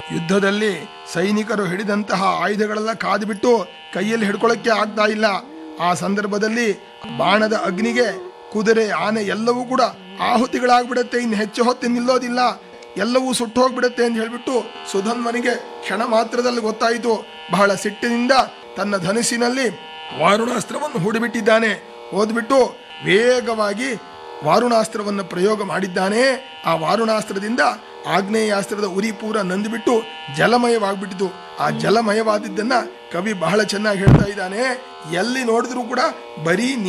ಯುದ್ಧದಲ್ಲಿ ಸೈನಿಕರು ಹಿಡಿದಂತಹ ಆಯುಧಗಳೆಲ್ಲ ಕಾದುಬಿಟ್ಟು ಕೈಯಲ್ಲಿ ಹಿಡ್ಕೊಳ್ಳೋಕ್ಕೆ ಆಗ್ತಾ ಇಲ್ಲ ಆ ಸಂದರ್ಭದಲ್ಲಿ ಬಾಣದ ಅಗ್ನಿಗೆ ಕುದುರೆ ಆನೆ ಎಲ್ಲವೂ ಕೂಡ ಆಹುತಿಗಳಾಗ್ಬಿಡುತ್ತೆ ಇನ್ನು ಹೆಚ್ಚು ಹೊತ್ತು ನಿಲ್ಲೋದಿಲ್ಲ ಎಲ್ಲವೂ ಸುಟ್ಟು ಹೋಗ್ಬಿಡುತ್ತೆ ಅಂತ ಹೇಳ್ಬಿಟ್ಟು ಸುಧನ್ವನಿಗೆ ಕ್ಷಣ ಮಾತ್ರದಲ್ಲಿ ಗೊತ್ತಾಯಿತು ಬಹಳ ಸಿಟ್ಟಿನಿಂದ ತನ್ನ ಧನುಸ್ಸಿನಲ್ಲಿ ವಾರುಣಾಸ್ತ್ರವನ್ನು ಹೂಡಿಬಿಟ್ಟಿದ್ದಾನೆ ಓದ್ಬಿಟ್ಟು ವೇಗವಾಗಿ ವಾರುಣಾಸ್ತ್ರವನ್ನು ಪ್ರಯೋಗ ಮಾಡಿದ್ದಾನೆ ಆ ವಾರುಣಾಸ್ತ್ರದಿಂದ ಆಗ್ನೇಯಾಸ್ತ್ರದ ಉರಿ ಪೂರ ನಂದಿಬಿಟ್ಟು ಜಲಮಯವಾಗ್ಬಿಟ್ಟಿತು ಆ ಜಲಮಯವಾದಿದ್ದನ್ನ ಕವಿ ಬಹಳ ಚೆನ್ನಾಗಿ ಹೇಳ್ತಾ ಇದ್ದಾನೆ ಎಲ್ಲಿ ನೋಡಿದ್ರೂ ಕೂಡ ಬರೀ